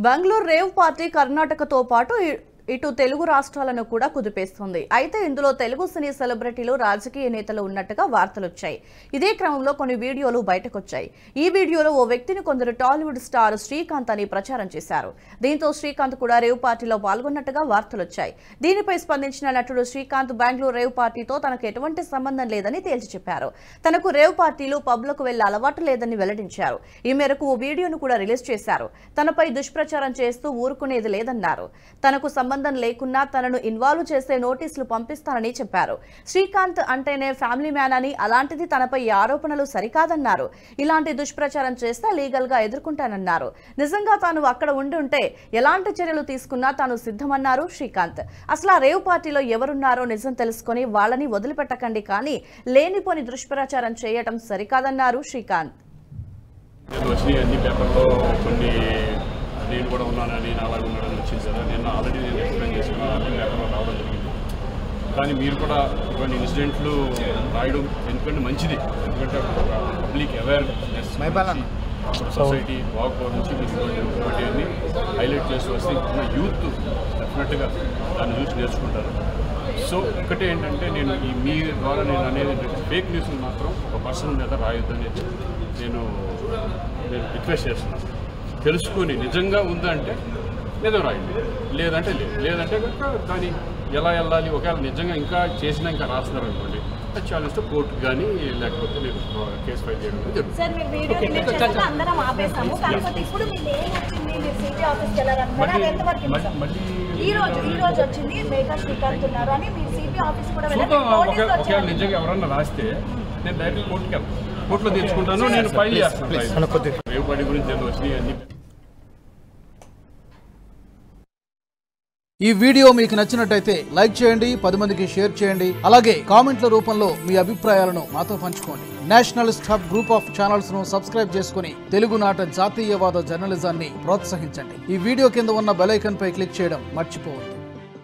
Bengaluru rave party కర్ణాటకతో పాటు ఇ- ఇటు తెలుగు రాష్ట్రాలను కూడా కుదిపేస్తుంది అయితే ఇందులో తెలుగు సినీ సెలబ్రిటీలు రాజకీయ నేతలు ఉన్నట్టుగా వార్తలొచ్చాయి ఇదే క్రమంలో కొన్ని వీడియోలు బయటకొచ్చాయి ఈ వీడియోలో ఓ వ్యక్తిని కొందరు టాలీవుడ్ స్టార్ శ్రీకాంత్ అని ప్రచారం చేశారు దీంతో శ్రీకాంత్ కూడా రేవ్ పార్టీలో పాల్గొన్నట్టుగా వార్తలొచ్చాయి దీనిపై స్పందించిన నటుడు శ్రీకాంత్ బెంగళూరు రేవ్ పార్టీతో తనకు ఎటువంటి సంబంధం లేదని తేల్చి చెప్పారు తనకు రేవ్ పార్టీలు పబ్లకు వెళ్లే అలవాటు లేదని వెల్లడించారు ఈ మేరకు ఓ వీడియోను కూడా రిలీజ్ చేశారు తనపై దుష్ప్రచారం చేస్తూ ఊరుకునేది లేదన్నారు తనకు సంబంధం లేకున్నా తనను ఇన్వాల్వ్ చేసే నోటీసులు పంపిస్తానని చెప్పారు శ్రీకాంత్ అంటేనే ఫ్యామిలీ మ్యాన్ అని అలాంటిది తనపై ఈ ఆరోపణలు సరికాదన్నారు ఇలాంటి దుష్ప్రచారం చేస్తే లీగల్ గా ఎదుర్కొంటానన్నారు నిజంగా తాను అక్కడ ఉండి ఉంటే ఎలాంటి చర్యలు తీసుకున్నా తాను సిద్ధమన్నారు శ్రీకాంత్ అసలు ఆ రేవ్ పార్టీలో ఎవరున్నారో నిజం తెలుసుకొని వాళ్ళని వదిలిపెట్టకండి కానీ లేనిపోని దుష్ప్రచారం చేయటం సరికాదన్నారు శ్రీకాంత్ నేను వచ్చినాయి అన్ని పేపర్లో కొన్ని నేను కూడా ఉన్నానని నా అలాగే ఉన్నానని వచ్చింది కదా నేను ఆల్రెడీ నేను ఎక్స్ప్లెయిన్ చేసుకున్నాను అన్ని పేపర్లో రావడం జరిగింది కానీ మీరు కూడా ఇటువంటి ఇన్సిడెంట్లు రాయడం ఎందుకంటే మంచిది ఎందుకంటే పబ్లిక్ అవేర్నెస్ సొసైటీ వాక్ నుంచి మీరు ఇటువంటివన్నీ హైలైట్ చేస్తూ వస్తే ఉన్న యూత్ డెఫినెట్గా దాన్ని చూసి నేర్చుకుంటారు సో ఒకటే ఏంటంటే నేను ఈ మీ ద్వారా నేను అనేది ఫేక్ న్యూస్ మాత్రం ఒక పర్సన్ మీద రాయొద్దని నేను నేను రిక్వెస్ట్ చేస్తున్నాను తెలుసుకొని నిజంగా ఉందంటే నిజం రాయండి లేదంటే లేదు లేదంటే కనుక దాన్ని ఎలా వెళ్ళాలి ఒకవేళ నిజంగా ఇంకా చేసినా ఇంకా రాస్తున్నారు అనుకోండి అది ఛాలెంజ్ కోర్టు కానీ లేకపోతే నేను కేసు ఫైల్ చేయడం కానీ జరుగుతుంది సార్ మీరు వీడియో క్లిప్ చేశాక అందరం ఆపేసాము కాకపోతే ఇప్పుడు మీ నేమ్ వచ్చింది మీరు సిటీ ఆఫీస్కి వెళ్ళాలనుకున్నారు అది ఎంతవరకు మళ్ళీ నిజం? మళ్ళీ ఈ రోజు ఈ రోజు వచ్చింది మేఘా శ్రీకాంత్ ఉన్నారు అని మీరు సిపి ఆఫీస్ కూడా వెళ్ళారు చూద్దాం నోటీసులు ఒకవేళ ఒకవేళ వచ్చాయని నిజంగా ఎవరన్నా రాస్తే నేను డైరెక్ట్ కోర్టుకి వెళ్తాను కోర్టులో తెచ్చుకుంటాను నేను ఫైల్ చేస్తాను రేవు పడి గురించి ఏదో వచ్చినాయి అన్ని ఈ వీడియో మీకు నచ్చినట్టయితే లైక్ చేయండి పది మందికి షేర్ చేయండి అలాగే కామెంట్ల రూపంలో మీ అభిప్రాయాలను మాతో పంచుకోండి nationalist hub group of channels ను సబ్స్క్రైబ్ చేసుకుని తెలుగునాట జాతీయవాద జర్నలిజాన్ని ప్రోత్సహించండి ఈ వీడియో కింద ఉన్న బెల్ ఐకాన్ పై క్లిక్ చేయడం మర్చిపోవద్దు